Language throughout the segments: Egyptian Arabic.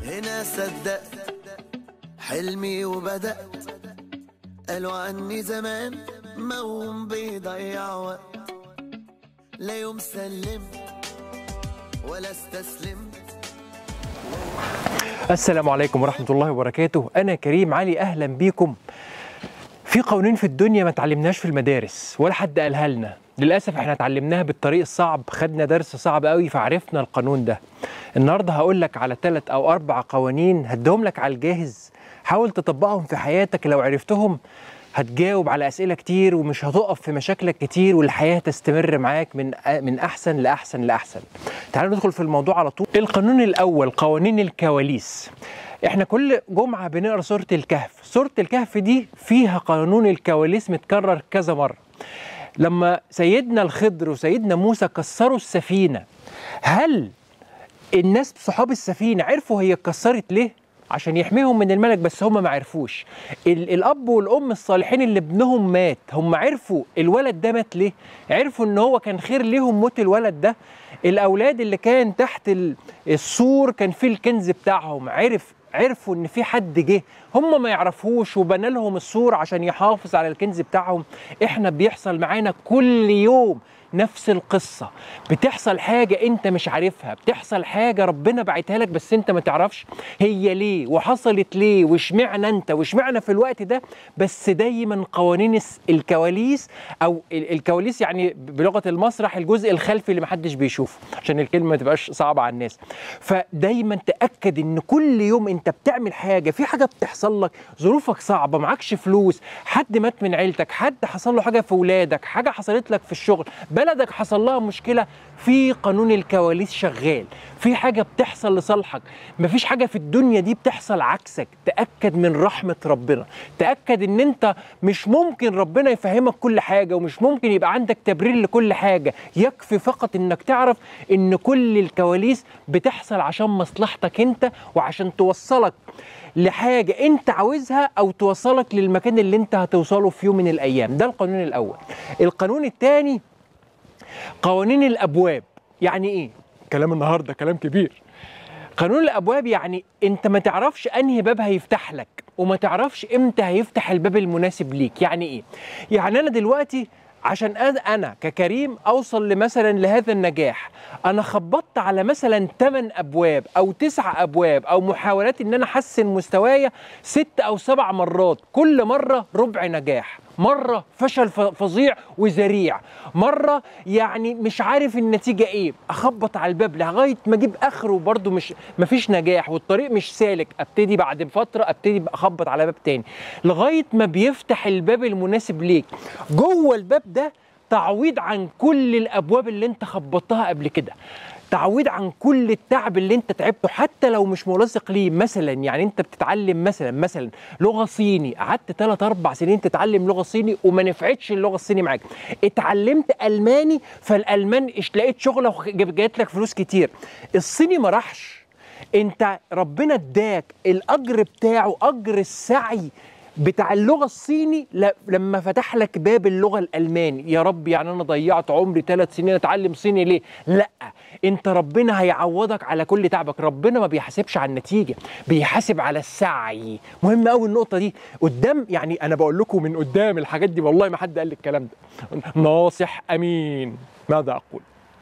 هنا صدقت حلمي وبدأت قالوا عني زمان موم بيضيع وقت لا يوم سلمت ولا استسلمت السلام عليكم ورحمة الله وبركاته أنا كريم علي أهلا بيكم في قوانين في الدنيا ما تعلمناش في المدارس ولا حد قالها لنا للأسف احنا اتعلمناها بالطريق الصعب خدنا درس صعب قوي فعرفنا القانون ده النهاردة هقول لك على ثلاث أو أربع قوانين هديهم لك على الجاهز حاول تطبقهم في حياتك لو عرفتهم هتجاوب على أسئلة كتير ومش هتقف في مشاكلك كتير والحياة تستمر معاك من من أحسن لأحسن لأحسن تعالوا ندخل في الموضوع على طول القانون الأول قوانين الكواليس احنا كل جمعة بنقرا سورة الكهف سورة الكهف دي فيها قانون الكواليس متكرر كذا مرة لما سيدنا الخضر وسيدنا موسى كسروا السفينة هل الناس صحاب السفينة عرفوا هي اتكسرت ليه؟ عشان يحميهم من الملك بس هم ما عرفوش ال- الاب والام الصالحين اللي ابنهم مات هم عرفوا الولد ده مات ليه عرفوا ان هو كان خير ليهم موت الولد ده الاولاد اللي كان تحت ال- السور كان فيه الكنز بتاعهم عرف عرفوا ان في حد جه هم ما يعرفوش وبنى لهم السور عشان يحافظ على الكنز بتاعهم احنا بيحصل معانا كل يوم نفس القصة بتحصل حاجة انت مش عارفها بتحصل حاجة ربنا بعتها لك بس انت ما تعرفش هي ليه وحصلت ليه واشمعنى انت واشمعنى في الوقت ده بس دايما قوانين الس- الكواليس او ال- الكواليس يعني بلغة المسرح الجزء الخلفي اللي محدش بيشوفه عشان الكلمة ما تبقاش صعبة على الناس فدايما تأكد ان كل يوم انت بتعمل حاجة في حاجة بتحصل لك ظروفك صعبة معكش فلوس حد مات من عيلتك حد حصل له حاجة في ولادك حاجة حصلت لك في الشغل بلدك حصل لها مشكلة في قانون الكواليس شغال في حاجة بتحصل لصالحك مفيش حاجة في الدنيا دي بتحصل عكسك تأكد من رحمة ربنا تأكد ان انت مش ممكن ربنا يفهمك كل حاجة ومش ممكن يبقى عندك تبرير لكل حاجة يكفي فقط انك تعرف ان كل الكواليس بتحصل عشان مصلحتك انت وعشان توصلك لحاجة انت عاوزها او توصلك للمكان اللي انت هتوصله في يوم من الايام ده القانون الاول القانون الثاني قوانين الابواب يعني ايه كلام النهارده كلام كبير قانون الابواب يعني انت ما تعرفش انهي باب هيفتح لك وما تعرفش امتى هيفتح الباب المناسب ليك يعني ايه يعني انا دلوقتي عشان أنا- انا ككريم اوصل لمثلا لهذا النجاح انا خبطت على مثلا 8 ابواب او 9 ابواب او محاولات ان انا احسن مستوايا ست او سبع مرات كل مره ربع نجاح مرة فشل ف- فظيع وذريع مرة يعني مش عارف النتيجة ايه اخبط على الباب لغاية ما اجيب اخره وبرضه مش مفيش نجاح والطريق مش سالك ابتدي بعد فترة ابتدي اخبط على باب تاني لغاية ما بيفتح الباب المناسب ليك جوه الباب ده تعويض عن كل الابواب اللي انت خبطتها قبل كده تعويض عن كل التعب اللي انت تعبته حتى لو مش ملاصق ليه مثلا يعني انت بتتعلم مثلا مثلا لغه صيني قعدت 3 4 سنين تتعلم لغه صيني وما نفعتش اللغه الصيني معاك اتعلمت الماني فالالمان اش لقيت شغله وجات لك فلوس كتير الصيني ما راحش انت ربنا اداك الاجر بتاعه اجر السعي بتاع اللغه الصيني ل- لما فتح لك باب اللغه الالماني يا رب يعني انا ضيعت عمري ثلاث سنين اتعلم صيني ليه لا انت ربنا هيعوضك على كل تعبك ربنا ما بيحاسبش على النتيجه بيحاسب على السعي مهم قوي النقطه دي قدام يعني انا بقول لكم من قدام الحاجات دي والله ما حد قال لي الكلام ده ناصح امين ماذا اقول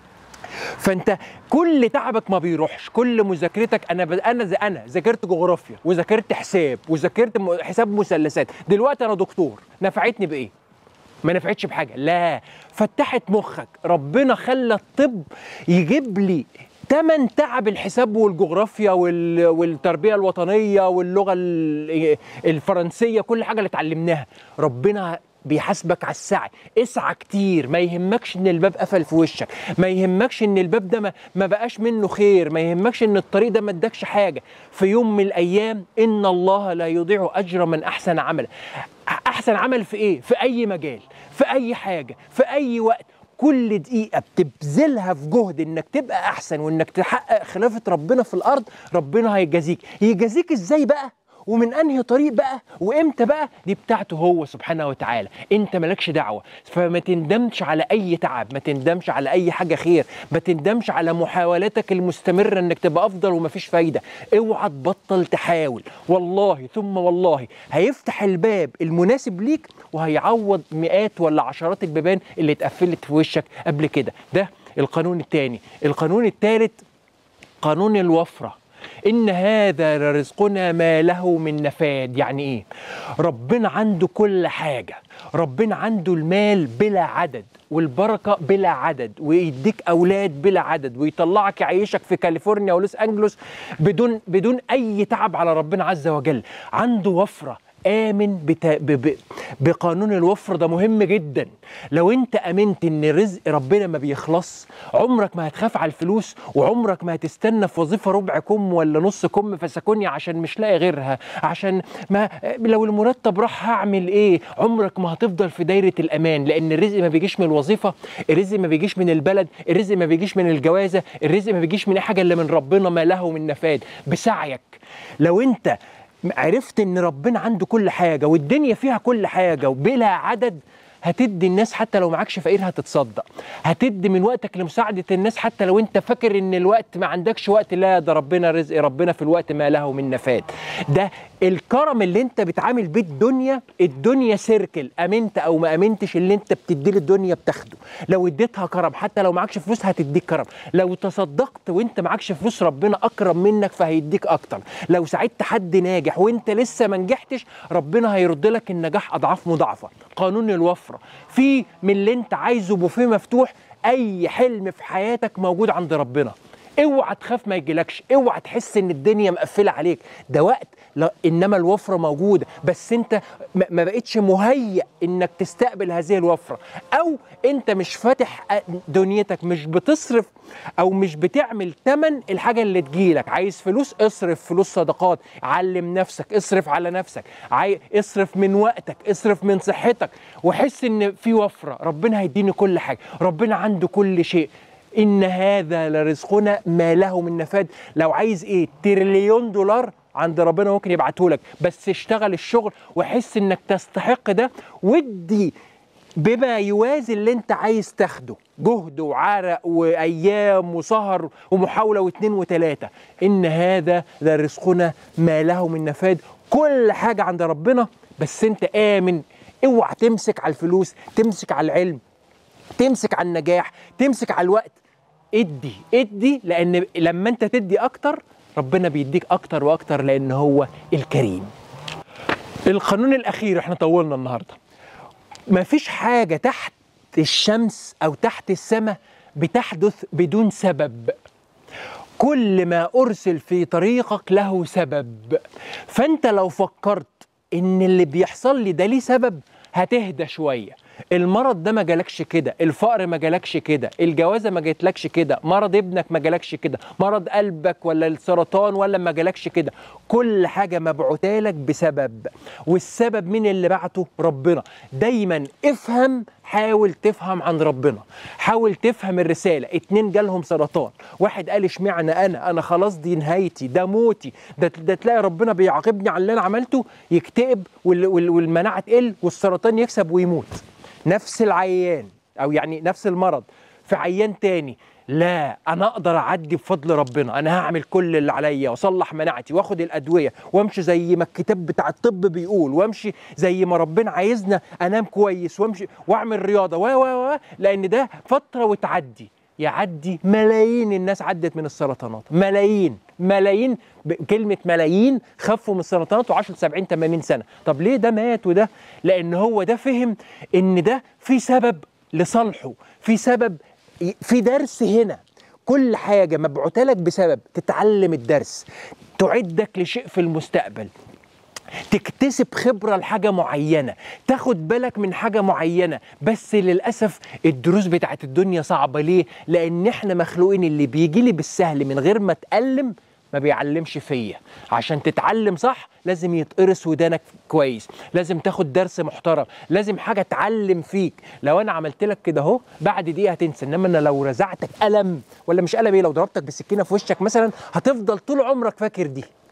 فانت كل تعبك ما بيروحش كل مذاكرتك انا ب... انا زي انا ذاكرت جغرافيا وذاكرت حساب وذاكرت م... حساب مثلثات دلوقتي انا دكتور نفعتني بايه ما نفعتش بحاجه لا فتحت مخك ربنا خلى الطب يجيب لي تمن تعب الحساب والجغرافيا وال... والتربيه الوطنيه واللغه ال- الفرنسيه كل حاجه اللي اتعلمناها ربنا بيحاسبك على السعي اسعى كتير ما يهمكش ان الباب قفل في وشك ما يهمكش ان الباب ده ما, ما بقاش منه خير ما يهمكش ان الطريق ده ما ادكش حاجه في يوم من الايام ان الله لا يضيع اجر من احسن عمل احسن عمل في ايه في اي مجال في اي حاجه في اي وقت كل دقيقة بتبذلها في جهد انك تبقى احسن وانك تحقق خلافة ربنا في الارض ربنا هيجازيك يجازيك ازاي بقى ومن انهي طريق بقى وامتى بقى دي بتاعته هو سبحانه وتعالى انت مالكش دعوه فما تندمش على اي تعب ما تندمش على اي حاجه خير ما تندمش على محاولاتك المستمره انك تبقى افضل ومفيش فايده اوعى تبطل تحاول والله ثم والله هيفتح الباب المناسب ليك وهيعوض مئات ولا عشرات البيبان اللي اتقفلت في وشك قبل كده ده القانون الثاني القانون الثالث قانون الوفره إن هذا لرزقنا ما له من نفاد يعني إيه؟ ربنا عنده كل حاجة ربنا عنده المال بلا عدد والبركة بلا عدد ويديك أولاد بلا عدد ويطلعك يعيشك في كاليفورنيا ولوس أنجلوس بدون بدون أي تعب على ربنا عز وجل عنده وفرة آمن بتا... ب... ب... بقانون الوفر ده مهم جدا لو انت امنت ان رزق ربنا ما بيخلص عمرك ما هتخاف على الفلوس وعمرك ما هتستنى في وظيفه ربع كم ولا نص كم فسكوني عشان مش لاقي غيرها عشان ما لو المرتب راح هعمل ايه عمرك ما هتفضل في دايره الامان لان الرزق ما بيجيش من الوظيفه الرزق ما بيجيش من البلد الرزق ما بيجيش من الجوازه الرزق ما بيجيش من اي حاجه الا من ربنا ما له من نفاد بسعيك لو انت عرفت ان ربنا عنده كل حاجه والدنيا فيها كل حاجه وبلا عدد هتدي الناس حتى لو معكش فقير هتتصدق هتدي من وقتك لمساعدة الناس حتى لو انت فاكر ان الوقت ما عندكش وقت لا ده ربنا رزق ربنا في الوقت ما له من نفاد ده الكرم اللي انت بتعامل بيه الدنيا الدنيا سيركل امنت او ما امنتش اللي انت بتديه للدنيا بتاخده لو اديتها كرم حتى لو معكش فلوس هتديك كرم لو تصدقت وانت معكش فلوس ربنا اكرم منك فهيديك اكتر لو ساعدت حد ناجح وانت لسه ما نجحتش ربنا هيرد لك النجاح اضعاف مضاعفه قانون الوفره في من اللي انت عايزه بوفيه مفتوح اي حلم في حياتك موجود عند ربنا اوعى تخاف ما يجيلكش اوعى تحس ان الدنيا مقفله عليك ده وقت لا انما الوفره موجوده بس انت ما بقتش مهيئ انك تستقبل هذه الوفره او انت مش فاتح دنيتك مش بتصرف او مش بتعمل تمن الحاجه اللي تجيلك عايز فلوس اصرف فلوس صدقات علم نفسك اصرف على نفسك عاي... اصرف من وقتك اصرف من صحتك وحس ان في وفره ربنا هيديني كل حاجه ربنا عنده كل شيء إن هذا لرزقنا ما له من نفاد لو عايز إيه تريليون دولار عند ربنا ممكن يبعته لك بس اشتغل الشغل وحس انك تستحق ده ودي بما يوازي اللي انت عايز تاخده جهد وعرق وايام وسهر ومحاوله واثنين وثلاثه ان هذا لرزقنا ما له من نفاد كل حاجه عند ربنا بس انت امن اوعى تمسك على الفلوس تمسك على العلم تمسك على النجاح تمسك على الوقت ادي ادي لان لما انت تدي اكتر ربنا بيديك اكتر واكتر لان هو الكريم القانون الاخير احنا طولنا النهارده مفيش حاجه تحت الشمس او تحت السماء بتحدث بدون سبب كل ما ارسل في طريقك له سبب فانت لو فكرت ان اللي بيحصل لي ده ليه سبب هتهدى شويه المرض ده ما جالكش كده الفقر ما جالكش كده الجوازه ما جاتلكش كده مرض ابنك ما جالكش كده مرض قلبك ولا السرطان ولا ما جالكش كده كل حاجه مبعوثه لك بسبب والسبب مين اللي بعته ربنا دايما افهم حاول تفهم عن ربنا حاول تفهم الرسالة اتنين جالهم سرطان واحد قال اشمعنى انا انا خلاص دي نهايتي ده موتي ده, ده تلاقي ربنا بيعاقبني على اللي انا عملته يكتئب وال وال والمناعة تقل والسرطان يكسب ويموت نفس العيان او يعني نفس المرض في عيان تاني لا انا اقدر اعدي بفضل ربنا انا هعمل كل اللي عليا واصلح مناعتي واخد الادويه وامشي زي ما الكتاب بتاع الطب بيقول وامشي زي ما ربنا عايزنا انام كويس وامشي واعمل رياضه و و و لان ده فتره وتعدي يعدي ملايين الناس عدت من السرطانات ملايين ملايين كلمة ملايين خفوا من السرطانات وعاشوا 70 80 سنة طب ليه ده مات وده لأن هو ده فهم إن ده في سبب لصالحه في سبب في درس هنا كل حاجة مبعوثة لك بسبب تتعلم الدرس تعدك لشيء في المستقبل تكتسب خبرة لحاجة معينة تاخد بالك من حاجة معينة بس للأسف الدروس بتاعت الدنيا صعبة ليه؟ لأن احنا مخلوقين اللي بيجي لي بالسهل من غير ما اتألم ما بيعلمش فيا عشان تتعلم صح لازم يتقرص ودانك كويس لازم تاخد درس محترم لازم حاجه تعلم فيك لو انا عملت لك كده اهو بعد دقيقه هتنسى انما انا لو رزعتك قلم ولا مش قلم ايه لو ضربتك بالسكينه في وشك مثلا هتفضل طول عمرك فاكر دي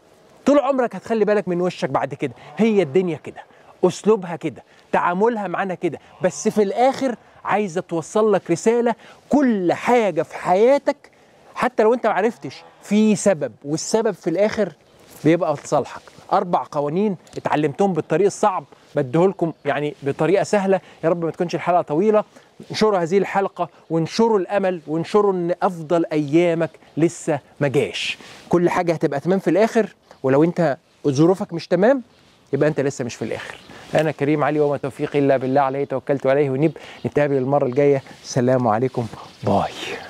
طول عمرك هتخلي بالك من وشك بعد كده هي الدنيا كده اسلوبها كده تعاملها معانا كده بس في الاخر عايزه توصل لك رساله كل حاجه في حياتك حتى لو انت ما عرفتش في سبب والسبب في الاخر بيبقى في صالحك اربع قوانين اتعلمتهم بالطريق الصعب بديهولكم يعني بطريقه سهله يا رب ما تكونش الحلقه طويله انشروا هذه الحلقه وانشروا الامل وانشروا ان افضل ايامك لسه ما جاش كل حاجه هتبقى تمام في الاخر ولو انت ظروفك مش تمام يبقى انت لسه مش في الاخر انا كريم علي وما توفيقي الا بالله عليه توكلت عليه ونيب نتقابل المره الجايه السلام عليكم باي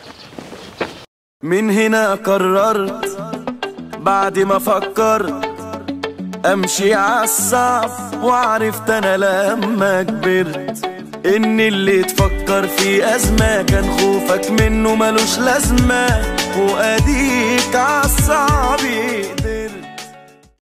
من هنا قررت بعد ما فكرت امشي عالصعب وعرفت انا لما كبرت ان اللي تفكر في ازمة كان خوفك منه ملوش لازمة واديك عالصعب